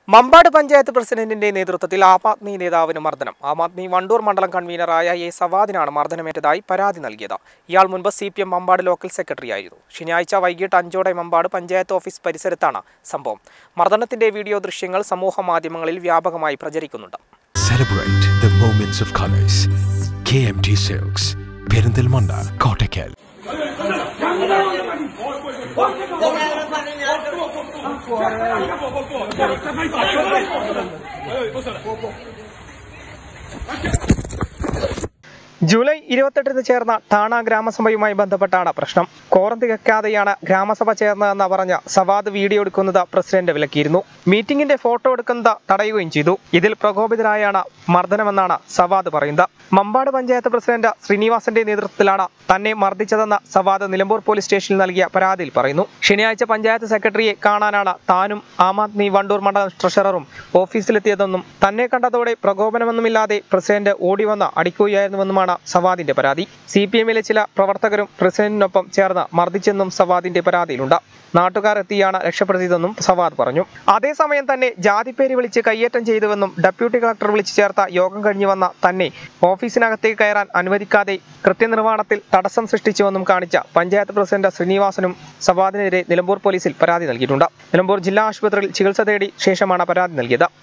മമ്പാട് പഞ്ചായത്ത് പ്രസിഡന്റിന്റെ നേതൃത്വത്തിൽ ആം ആദ്മി നേതാവിന് മർദ്ദനം ആം ആദ്മി വണ്ടൂർ മണ്ഡലം കൺവീനറായ എ സവാദിനാണ് മർദ്ദനമേറ്റതായി പരാതി നൽകിയത് ഇയാൾ മുൻപ് C P M Mampad local secretary ആയിരുന്നു ശനിയാഴ്ച വൈകിട്ട് അഞ്ചോടെ മമ്പാട് പഞ്ചായത്ത് ഓഫീസ് പരിസരത്താണ് സംഭവം മർദ്ദനത്തിന്റെ വീഡിയോ ദൃശ്യങ്ങൾ സമൂഹ മാധ്യമങ്ങളിൽ വ്യാപകമായി പ്രചരിക്കുന്നുണ്ട് Celebrate the moments of colors. KMT Silks, Perindalmanda, Kottakkal. July ഇരുപത്തെട്ടിന് ചേർന്ന ടാണ ഗ്രാമസഭയുമായി ബന്ധപ്പെട്ടാണ് പ്രശ്നം കോറം തികക്കാതെയാണ് ഗ്രാമസഭ ചേർന്നതെന്ന് പറഞ്ഞ് സവാദ് വീഡിയോ എടുക്കുന്നത് പ്രസിഡന്റ് വിലക്കിയിരുന്നു മീറ്റിംഗിന്റെ ഫോട്ടോ എടുക്കുന്നത് തടയുകയും ചെയ്തു ഇതിൽ പ്രകോപിതരായാണ് മർദ്ദനമെന്നാണ് സവാദ് പറയുന്നത് മമ്പാട് പഞ്ചായത്ത് പ്രസിഡന്റ് ശ്രീനിവാസന്റെ നേതൃത്വത്തിലാണ് തന്നെ മർദ്ദിച്ചതെന്ന് സവാദ് നിലമ്പൂർ പോലീസ് സ്റ്റേഷനിൽ നൽകിയ പരാതിയിൽ പറയുന്നു ശനിയാഴ്ച പഞ്ചായത്ത് സെക്രട്ടറിയെ കാണാനാണ് താനും ആം ആദ്മി വണ്ടൂർ മണ്ഡലം ട്രഷററും ഓഫീസിലെത്തിയതെന്നും തന്നെ കണ്ടതോടെ പ്രകോപനമൊന്നുമില്ലാതെ പ്രസിഡന്റ് ഓടിവന്ന് അടിക്കുകയായിരുന്നുവെന്നുമാണ് സവാദിന്റെ പരാതി സി പി എമ്മിലെ ചില പ്രവർത്തകരും പ്രസിഡന്റിനൊപ്പം ചേർന്ന് മർദ്ദിച്ചെന്നും സവാദിന്റെ പരാതിയിലുണ്ട് നാട്ടുകാർ എത്തിയാണ് രക്ഷപ്പെടുത്തിയതെന്നും സവാദ് പറഞ്ഞു അതേസമയം തന്നെ ജാതിപ്പേര് വിളിച്ച് കയ്യേറ്റം ചെയ്തുവെന്നും ഡെപ്യൂട്ടി കളക്ടർ വിളിച്ചു ചേർത്ത യോഗം കഴിഞ്ഞു വന്ന തന്നെ ഓഫീസിനകത്തേക്ക് കയറാൻ അനുവദിക്കാതെ കൃത്യനിർവഹണത്തിൽ തടസ്സം സൃഷ്ടിച്ചുവെന്നും കാണിച്ച പഞ്ചായത്ത് പ്രസിഡന്റ് ശ്രീനിവാസനും സവാദിനെതിരെ നിലമ്പൂർ പോലീസിൽ പരാതി നൽകിയിട്ടുണ്ട് നിലമ്പൂർ ജില്ലാ ആശുപത്രിയിൽ ചികിത്സ തേടി ശേഷമാണ് പരാതി നൽകിയത്